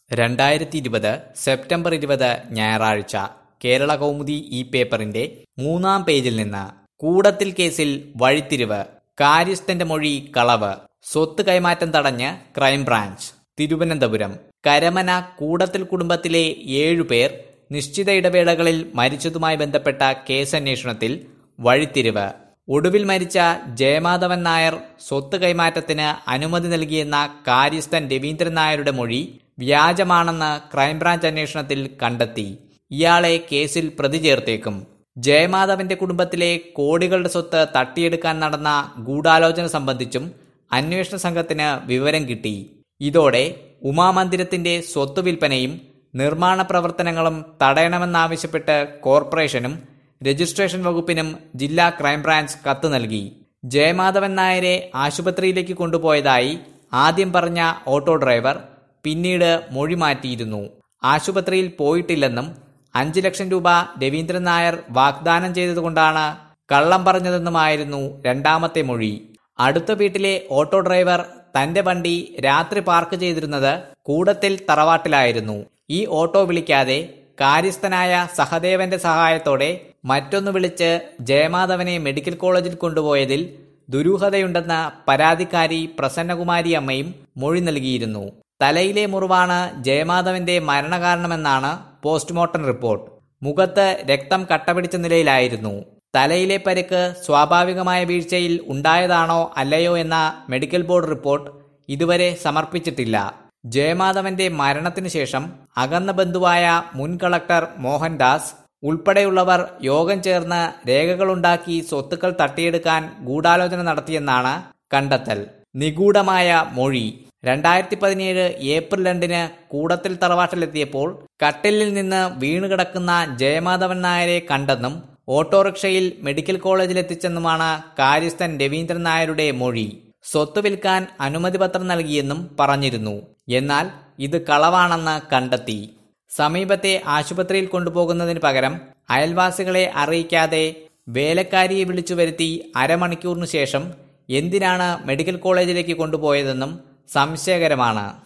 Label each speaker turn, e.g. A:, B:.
A: രണ്ടായിരത്തി ഇരുപത് സെപ്റ്റംബർ ഇരുപത് ഞായറാഴ്ച കേരള കൗമുദി ഈ പേപ്പറിന്റെ മൂന്നാം പേജിൽ നിന്ന് കൂടത്തിൽ കേസിൽ വഴിത്തിരിവ് കാര്യസ്ഥന്റെ മൊഴി കളവ് സ്വത്ത് കൈമാറ്റം തടഞ്ഞ് ക്രൈംബ്രാഞ്ച് തിരുവനന്തപുരം കരമന കൂടത്തിൽ കുടുംബത്തിലെ ഏഴുപേർ നിശ്ചിത ഇടവേളകളിൽ മരിച്ചതുമായി ബന്ധപ്പെട്ട കേസന്വേഷണത്തിൽ വഴിത്തിരിവ് ഒടുവിൽ മരിച്ച ജയമാധവൻ നായർ സ്വത്ത് കൈമാറ്റത്തിന് അനുമതി നൽകിയെന്ന കാര്യസ്ഥൻ രവീന്ദ്രൻ നായരുടെ മൊഴി വ്യാജമാണെന്ന് ക്രൈംബ്രാഞ്ച് അന്വേഷണത്തിൽ കണ്ടെത്തി ഇയാളെ കേസിൽ പ്രതി ചേർത്തേക്കും ജയമാധവന്റെ കുടുംബത്തിലെ കോടികളുടെ സ്വത്ത് തട്ടിയെടുക്കാൻ നടന്ന ഗൂഢാലോചന സംബന്ധിച്ചും അന്വേഷണ സംഘത്തിന് വിവരം കിട്ടി ഇതോടെ ഉമാമന്ദിരത്തിന്റെ സ്വത്ത് വിൽപ്പനയും നിർമ്മാണ പ്രവർത്തനങ്ങളും തടയണമെന്നാവശ്യപ്പെട്ട് കോർപ്പറേഷനും രജിസ്ട്രേഷൻ വകുപ്പിനും ജില്ലാ ക്രൈംബ്രാഞ്ച് കത്ത് നൽകി ജയമാധവൻ നായരെ ആശുപത്രിയിലേക്ക് കൊണ്ടുപോയതായി ആദ്യം പറഞ്ഞ ഓട്ടോ ഡ്രൈവർ പിന്നീട് മൊഴി മാറ്റിയിരുന്നു ആശുപത്രിയിൽ പോയിട്ടില്ലെന്നും അഞ്ചു ലക്ഷം രൂപ രവീന്ദ്രൻ നായർ വാഗ്ദാനം ചെയ്തതുകൊണ്ടാണ് കള്ളം പറഞ്ഞതെന്നുമായിരുന്നു രണ്ടാമത്തെ മൊഴി അടുത്ത വീട്ടിലെ ഓട്ടോ ഡ്രൈവർ തന്റെ വണ്ടി രാത്രി പാർക്ക് ചെയ്തിരുന്നത് കൂടത്തിൽ തറവാട്ടിലായിരുന്നു ഈ ഓട്ടോ വിളിക്കാതെ കാര്യസ്ഥനായ സഹദേവന്റെ സഹായത്തോടെ മറ്റൊന്ന് വിളിച്ച് ജയമാധവനെ മെഡിക്കൽ കോളേജിൽ കൊണ്ടുപോയതിൽ ദുരൂഹതയുണ്ടെന്ന പരാതിക്കാരി പ്രസന്നകുമാരി അമ്മയും മൊഴി നൽകിയിരുന്നു തലയിലെ മുറിവാണ് ജയമാധവന്റെ മരണകാരണമെന്നാണ് പോസ്റ്റ്മോർട്ടം റിപ്പോർട്ട് മുഖത്ത് രക്തം കട്ടപിടിച്ച നിലയിലായിരുന്നു തലയിലെ പരിക്ക് സ്വാഭാവികമായ വീഴ്ചയിൽ ഉണ്ടായതാണോ അല്ലയോ എന്ന മെഡിക്കൽ ബോർഡ് റിപ്പോർട്ട് ഇതുവരെ സമർപ്പിച്ചിട്ടില്ല ജയമാധവന്റെ മരണത്തിനു ശേഷം അകന്ന ബന്ധുവായ മുൻ കളക്ടർ മോഹൻദാസ് ഉൾപ്പെടെയുള്ളവർ യോഗം ചേർന്ന് രേഖകളുണ്ടാക്കി സ്വത്തുക്കൾ തട്ടിയെടുക്കാൻ ഗൂഢാലോചന നടത്തിയെന്നാണ് കണ്ടെത്തൽ നിഗൂഢമായ മൊഴി രണ്ടായിരത്തി പതിനേഴ് ഏപ്രിൽ രണ്ടിന് കൂടത്തിൽ തറവാട്ടിലെത്തിയപ്പോൾ കട്ടിലിൽ നിന്ന് വീണുകിടക്കുന്ന ജയമാധവൻ നായരെ കണ്ടെന്നും ഓട്ടോറിക്ഷയിൽ മെഡിക്കൽ കോളേജിലെത്തിച്ചെന്നുമാണ് കാര്യസ്ഥൻ രവീന്ദ്രൻ നായരുടെ മൊഴി സ്വത്ത് വിൽക്കാൻ അനുമതി പത്രം നൽകിയെന്നും പറഞ്ഞിരുന്നു എന്നാൽ ഇത് കളവാണെന്ന് കണ്ടെത്തി സമീപത്തെ ആശുപത്രിയിൽ കൊണ്ടുപോകുന്നതിന് പകരം അയൽവാസികളെ അറിയിക്കാതെ വേലക്കാരിയെ വിളിച്ചു വരുത്തി അരമണിക്കൂറിനു ശേഷം എന്തിനാണ് മെഡിക്കൽ കോളേജിലേക്ക് കൊണ്ടുപോയതെന്നും സംശയകരമാണ്